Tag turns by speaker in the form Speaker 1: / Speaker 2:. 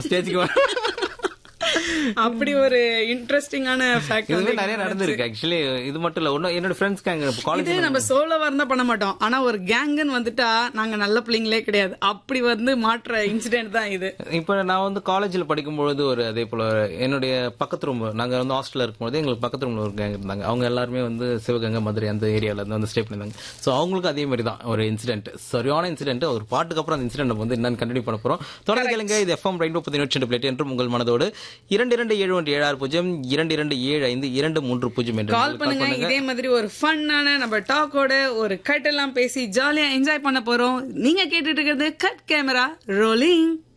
Speaker 1: ஸ்டேஜ்க்கு
Speaker 2: அப்படி ஒரு இன்ட்ரெஸ்டிங்கான ஃபேக்ட்
Speaker 1: இதுவே நிறைய நடந்திருக்கு ஆக்சுவலி இது மட்டும் இல்ல ஒன்னும் என்னோட ஃப்ரெண்ட்ஸ் கேங்க காலேஜ்
Speaker 2: இது நம்ம சோலோவா இருந்தா பண்ண மாட்டோம் ஆனா ஒரு கேங்குன்னு வந்துட்டா நாங்க நல்ல பிள்ளைங்களே கிடையாது அப்படி வந்து மாற்ற இன்சிடென்ட் தான் இது
Speaker 1: இப்போ நான் வந்து காலேஜ்ல படிக்கும்பொழுது ஒரு அதே போல என்னுடைய பக்கத்து ரூம் நாங்க வந்து ஹாஸ்டல்ல இருக்கும்போது எங்களுக்கு பக்கத்து ரூம்ல ஒரு கேங் இருந்தாங்க அவங்க எல்லாருமே வந்து சிவகங்கை மதுரை அந்த ஏரியால இருந்து வந்து ஸ்டே பண்ணிருந்தாங்க ஸோ அவங்களுக்கு அதே மாதிரி தான் ஒரு இன்சிடென்ட் சரியான இன்சிடென்ட் ஒரு பாட்டுக்கு அப்புறம் அந்த இன்சிடென்ட் வந்து என்னன்னு கண்டினியூ பண்ண போறோம் தொடர்ந்து கேளுங்க இது எஃப்எம் ரெயின்போ பதினெட்டு பிளேட் என்றும் உங்கள் மனதோடு இரண்டு இரண்டு ஏழு ஒன்று ஏழு ஆறு பூஜ்ஜியம் இரண்டு இரண்டு ஏழு ஐந்து இரண்டு மூன்று பூஜ்ஜியம் என்று
Speaker 2: கால் பண்ணுங்க இதே மாதிரி ஒரு ஃபன்னான நம்ம டாக்கோட ஒரு கட் எல்லாம் பேசி ஜாலியா என்ஜாய் பண்ண போறோம் நீங்க கேட்டுட்டு இருக்கிறது கட் கேமரா ரோலிங்